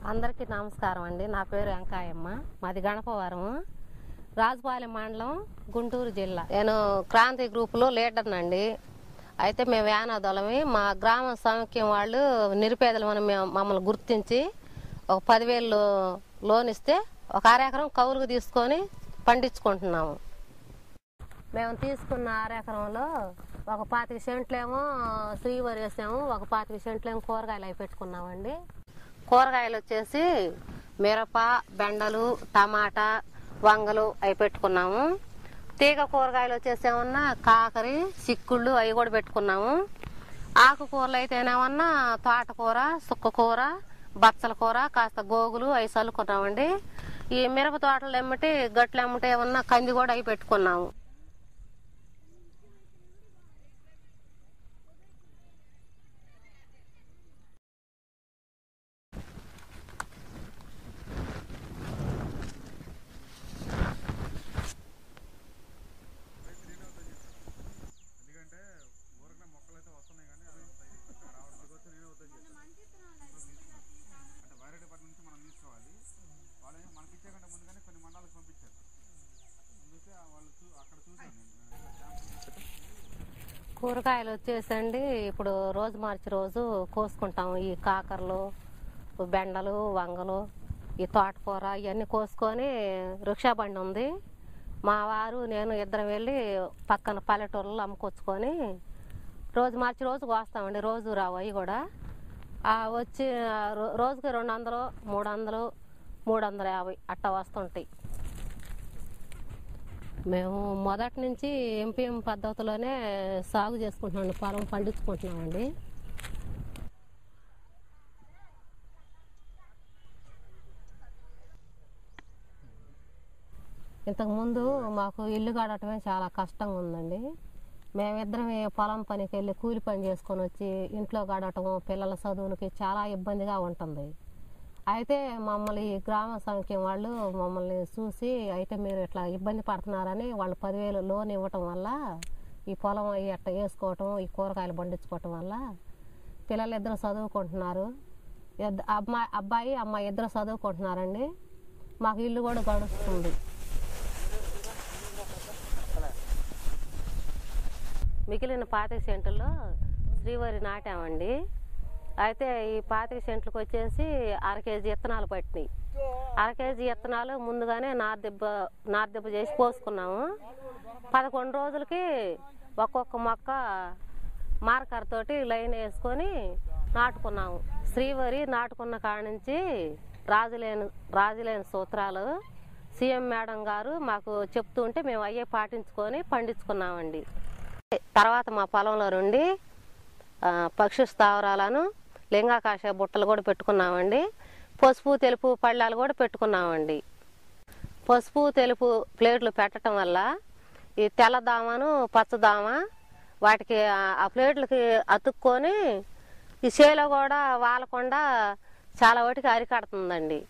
అందరికీ నమస్కారం అండి నా పేరు వెంకాయమ్మ మాది గణపవరం రాజుపాలెం మండలం గుంటూరు జిల్లా నేను క్రాంతి గ్రూపులో లీడర్నండి అయితే మేము యానాదొలమి మా గ్రామ సౌఖ్యం వాళ్ళు నిరుపేదలమని మేము మమ్మల్ని గుర్తించి ఒక పదివేలు లోన్ ఇస్తే ఒక అరెకరం కౌలుకు తీసుకొని పండించుకుంటున్నాము మేము తీసుకున్న అరెకరంలో ఒక పాతిక సెంట్లేమో శ్రీవరి వేసాము ఒక పాతిక సెంట్లేమో కూరగాయలు అవి పెట్టుకున్నామండి కూరగాయలు వచ్చేసి మిరప బెండలు టమాటా వంగలు అవి పెట్టుకున్నాము తీగ కూరగాయలు వచ్చేసి ఏమన్నా కాకరి చిక్కుళ్ళు అవి కూడా పెట్టుకున్నాము ఆకుకూరలు అయితేనేమన్నా తోటకూర సుక్కకూర బచ్చల కూర కాస్త గోగులు అవి చల్లుకున్నామండి ఈ మిరప తోటలు ఎమ్మటి గట్లు ఎమ్మటి ఏమన్నా కంది కూడా అవి పెట్టుకున్నాము ఎందుకంటే ఊరికనే మొక్కలు అయితే వస్తున్నాయి కానీ అవి ఇక్కడ రావడం వచ్చి నేనే వద్దని చెప్పాను అంటే వైర్ డిపార్ట్మెంట్ నుంచి మనం తీసుకోవాలి వాళ్ళు ఏమో మనకి ఇచ్చే కంటే ముందుగానే కొన్ని మండలాలకు పంపించారు అందుకే ఆ వాళ్ళు చూ అక్కడ చూసాను నేను శాంపుల్ కూరగాయలు వచ్చేసండి ఇప్పుడు రోజు మార్చి రోజు కోసుకుంటాము ఈ కాకరలు బెండలు వంగలు ఈ తోటకూర ఇవన్నీ కోసుకొని రిక్షా బండి ఉంది మా వారు నేను ఇద్దరం వెళ్ళి పక్కన పల్లెటూరులో అమ్ముకొచ్చుకొని రోజు మార్చి రోజు కోస్తామండి రోజు రావు అవి కూడా ఆ వచ్చి ఆ రో- రోజుకి రెండు వందలు మూడు వందలు మూడు వందల యాభై అట్టా వస్తుంటాయి మేము మొదటి నుంచి ఎంపీఎం పద్ధతిలోనే సాగు చేసుకుంటున్నాం పొలం పండించుకుంటున్నామండి ఇంతకుముందు మాకు ఇల్లు కడటమే చాలా కష్టంగా ఉందండి మేమిద్దరం ఈ పొలం పనికి వెళ్ళి కూలి పని చేసుకొని వచ్చి ఇంట్లో గడటం పిల్లల చదువులకి చాలా ఇబ్బందిగా ఉంటుంది అయితే మమ్మల్ని ఈ గ్రామ సంఖ్యం వాళ్ళు మమ్మల్ని చూసి అయితే మీరు ఇట్లా ఇబ్బంది పడుతున్నారని వాళ్ళు పదివేలు లోన్ ఇవ్వటం వల్ల ఈ పొలం అవి అట్లా వేసుకోవటం ఈ కూరగాయలు పండించుకోవటం వల్ల పిల్లలు ఇద్దరు చదువుకుంటున్నారు ఇద్ద- అమ్మాయి అబ్బాయి అమ్మాయి ఇద్దరు చదువుకుంటున్నారండి మాకు ఇల్లు కూడా గడుస్తుంది మిగిలిన పాతిక సెంటుల్లో శ్రీవారి నాటామండి అయితే ఈ పాతిక సెంట్లకు వచ్చేసి అర కేజీ విత్తనాలు పట్టినాయి అర కేజీ విత్తనాలు ముందుగానే నార్దెబ్బ నార్దెబ్బ చేసి పోసుకున్నాము పదకొండు రోజులకి ఒక్కొక్క మొక్క మార్కర్ తోటి లైన్ వేసుకొని నాటుకున్నాము శ్రీవరి నాటుకున్న కాడ నుంచి రాజులేని రాజులేని సూత్రాలు సీఎం మేడం గారు మాకు చెప్తూ ఉంటే మేము అయ్యే పాటించుకొని పండించుకున్నామండి తర్వాత మా పొలంలో నుండి ఆ, పక్షి స్థావరాలను లింగాకాశ బుట్టలు కూడా పెట్టుకున్నామండి పసుపు తెలుపు పళ్ళాలు కూడా పెట్టుకున్నామండి పసుపు తెలుపు ప్లేట్లు పెట్టడం వల్ల ఈ తెల్లదామను పచ్చదామ వాటికి ఆ- ఆ ప్లేట్లకి అతుక్కొని ఈ చేలో కూడా వాలకుండా చాలా వాటికి అరికడుతుందండి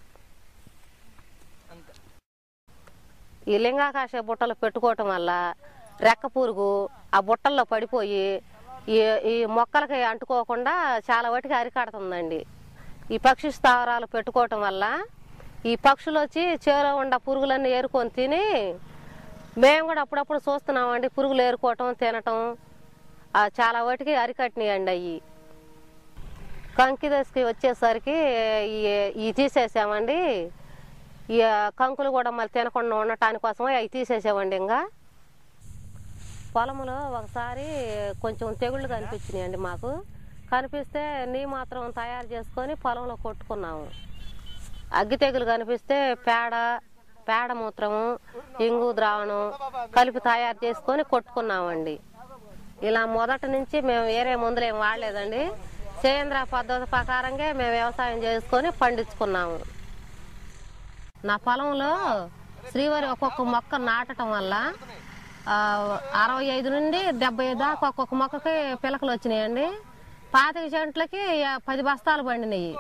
ఈ లింగాకాశ బుట్టలు పెట్టుకోవటం వల్ల రెక్క పురుగు ఆ బుట్టల్లో పడిపోయి ఈ ఈ మొక్కలకి అంటుకోకుండా చాలా వాటికి అరికడుతుందండి ఈ పక్షి స్థావరాలు పెట్టుకోవటం వల్ల ఈ పక్షులు వచ్చి చేలో ఉన్న పురుగులన్నీ ఏరుకొని తిని మేము కూడా అప్పుడప్పుడు చూస్తున్నామండి పురుగులు ఏరుకోవటం తినటం ఆ చాలా వాటికి అరికట్టినాయండి అవి కంకి దశకి వచ్చేసరికి ఈ- ఈ తీసేసామండి ఈ కంకులు కూడా మళ్ళీ తినకుండా ఉండటాని కోసమే అవి తీసేసామండి ఇంకా పొలంలో ఒకసారి కొంచెం తెగుళ్ళు కనిపించినాయండి మాకు కనిపిస్తే నీ మాత్రం తయారు చేసుకొని పొలంలో కొట్టుకున్నాము అగ్గి తెగులు కనిపిస్తే పేడ పేడ మూత్రము ఇంగు ద్రావణం కలిపి తయారు చేసుకొని కొట్టుకున్నామండి ఇలా మొదటి నుంచి మేము వేరే మందులు ఏం వాడలేదండి సేంద్ర పద్ధతి ప్రకారంగా మేము వ్యవసాయం చేసుకొని పండించుకున్నాము నా పొలంలో శ్రీవారి ఒక్కొక్క మొక్క నాటడం వల్ల ఆ, అరవై ఐదు నుండి డెబ్బై దాకా ఒక్కొక్క మొక్కకి పిలకలు వచ్చినాయండి పాతిక చెంట్లకి ఆ, పది బస్తాలు పండినాయి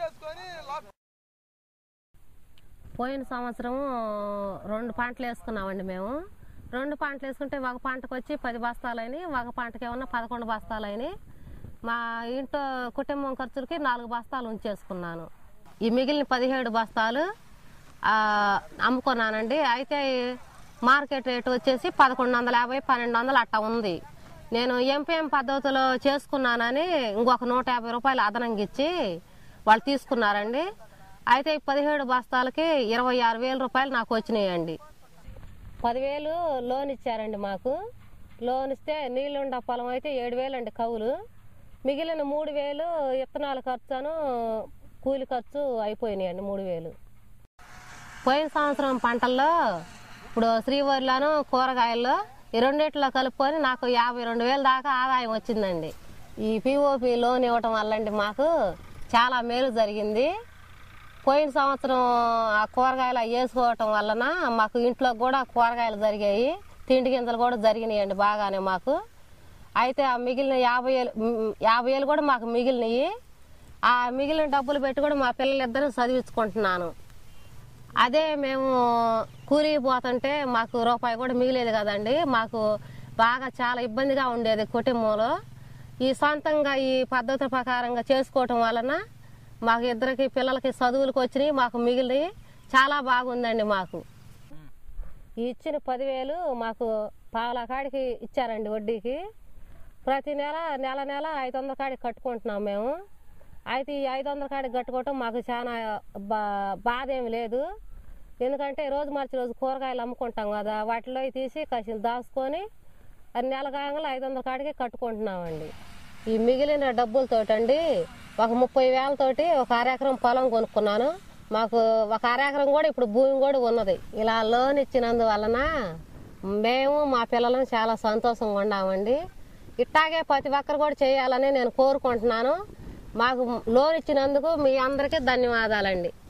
పోయిన సంవత్సరం రెండు పంటలు వేసుకున్నామండి మేము రెండు పంటలు వేసుకుంటే ఒక పంటకు వచ్చి పది బస్తాలు అయినాయి ఒక పంటకి ఏమన్నా పదకొండు బస్తాలు అయినాయి మా ఇంట్లో కుటుంబం ఖర్చులకి నాలుగు బస్తాలు ఉంచేసుకున్నాను ఈ మిగిలిన పదిహేడు బస్తాలు ఆ, అమ్ముకున్నానండి అయితే మార్కెట్ రేట్ వచ్చేసి పదకొండు వందల యాభై పన్నెండు వందలు అట్టా ఉంది నేను ఎంపీఎం పద్ధతిలో చేసుకున్నానని ఇంకొక నూట యాభై రూపాయలు అదనంగా ఇచ్చి వాళ్ళు తీసుకున్నారండి అయితే ఈ పదిహేడు బస్తాలకి ఇరవై ఆరు వేల రూపాయలు నాకు వచ్చినాయండి పదివేలు లోన్ ఇచ్చారండి మాకు లోన్ ఇస్తే నీళ్ళుండ పొలం అయితే ఏడు వేలు అండి కవులు మిగిలిన మూడు వేలు విత్తనాల ఖర్చును కూలి ఖర్చు అయిపోయినాయండి మూడు వేలు పోయిన సంవత్సరం పంటల్లో ఇప్పుడు శ్రీవరిలోను కూరగాయల్లో ఈ రెండిట్లో కలుపుకొని నాకు యాభై రెండు వేల దాకా ఆదాయం వచ్చిందండి ఈ పిఓపి లోన్ ఇవ్వటం వల్లండి మాకు చాలా మేలు జరిగింది పోయిన సంవత్సరం ఆ కూరగాయలు అవి వేసుకోవటం వలన మాకు ఇంట్లో కూడా కూరగాయలు జరిగాయి తిండి గింజలు కూడా జరిగినాయండి బాగానే మాకు అయితే ఆ మిగిలిన యాభై వేలు మ్, యాభై వేలు కూడా మాకు మిగిలినవి ఆ మిగిలిన డబ్బులు పెట్టి కూడా మా పిల్లలిద్దరూ చదివించుకుంటున్నాను అదే మేము కూలికి పోతుంటే మాకు రూపాయి కూడా మిగిలేదు కదండి మాకు బాగా చాలా ఇబ్బందిగా ఉండేది కుటుంబంలో ఈ సొంతంగా ఈ పద్ధతి ప్రకారంగా చేసుకోవటం వలన మాకు ఇద్దరికి పిల్లలకి చదువులకు వచ్చినాయి మాకు మిగిలి చాలా బాగుందండి మాకు ఈ ఇచ్చిన పదివేలు మాకు పావుల కాడికి ఇచ్చారండి వడ్డీకి ప్రతి నెల నెల నెల ఐదు వందల కాడికి కట్టుకుంటున్నాం మేము అయితే ఈ ఐదు వందల కాడికి కట్టుకోవటం మాకు చాలా బా బాధ ఏమి లేదు ఎందుకంటే రోజు మార్చి రోజు కూరగాయలు అమ్ముకుంటాం కదా వాటిలో తీసి కాసిన దాచుకొని అది నెల కాగానే ఐదు వందల కాడికి కట్టుకుంటున్నామండి ఈ మిగిలిన డబ్బులతోటండి ఒక ముప్పై వేలతోటి ఒక అరెకరం పొలం కొనుక్కున్నాను మాకు ఒక అరెకరం కూడా ఇప్పుడు భూమి కూడా ఉన్నది ఇలా లోన్ ఇచ్చినందువలన మేము మా పిల్లలం చాలా సంతోషంగా ఉన్నామండి ఇట్టాగే ప్రతి ఒక్కరు కూడా చేయాలని నేను కోరుకుంటున్నాను మాకు లోన్ ఇచ్చినందుకు మీ అందరికీ ధన్యవాదాలండి